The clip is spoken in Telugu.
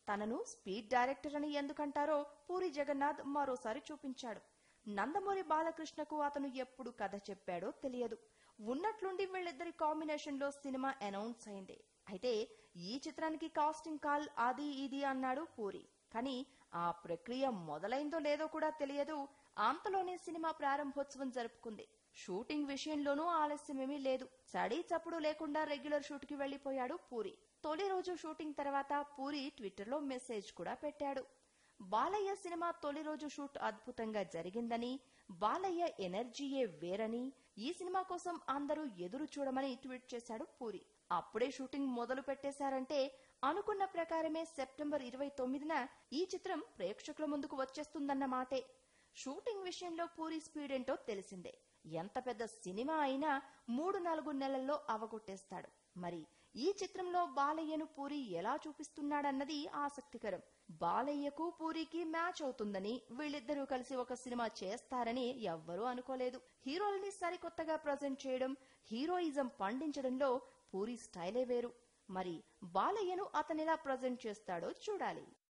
తనను స్పీడ్ డైరెక్టర్ అని ఎందుకంటారో పూరి జగన్నాథ్ మరోసారి చూపించాడు నందమూరి బాలకృష్ణకు అతను ఎప్పుడు కథ చెప్పాడో తెలియదు ఉన్నట్లుండి వీళ్ళిద్దరి కాంబినేషన్ లో సినిమా అనౌన్స్ అయింది అయితే ఈ చిత్రానికి కాస్టింగ్ కాల్ అది ఇది అన్నాడు పూరి కానీ ఆ ప్రక్రియ మొదలైందో లేదో కూడా తెలియదు అంతలోనే సినిమా ప్రారంభోత్సవం జరుపుకుంది షూటింగ్ విషయంలోనూ ఆలస్యమేమీ లేదు చడీ చప్పుడు లేకుండా రెగ్యులర్ షూట్ కి వెళ్లిపోయాడు పూరి తొలి రోజు షూటింగ్ తర్వాత పూరి ట్విట్టర్లో మెసేజ్ కూడా పెట్టాడు బాలయ్య సినిమా తొలి రోజు షూట్ అద్భుతంగా జరిగిందని బాలయ్య ఎనర్జీయే వేరని ఈ సినిమా కోసం అందరూ ఎదురు చూడమని ట్వీట్ చేశాడు పూరి అప్పుడే షూటింగ్ మొదలు పెట్టేశారంటే అనుకున్న ప్రకారమే సెప్టెంబర్ ఇరవై తొమ్మిదిన ఈ చిత్రం ప్రేక్షకుల ముందుకు వచ్చేస్తుందన్నమాటే షూటింగ్ విషయంలో పూరి స్పీడ్ ఏంటో తెలిసిందే ఎంత పెద్ద సినిమా అయినా మూడు నాలుగు నెలల్లో అవగొట్టేస్తాడు మరి ఈ చిత్రంలో బాలయ్యను పూరి ఎలా చూపిస్తున్నాడన్నది ఆసక్తికరం బాలయ్యకు పూరికి మ్యాచ్ అవుతుందని వీళ్ళిద్దరూ కలిసి ఒక సినిమా చేస్తారని ఎవ్వరూ అనుకోలేదు హీరోల్ని సరికొత్తగా ప్రజెంట్ చేయడం హీరోయిజం పండించడంలో పూరి స్టైలే వేరు మరి బాలయ్యను అతనెలా ప్రజెంట్ చేస్తాడో చూడాలి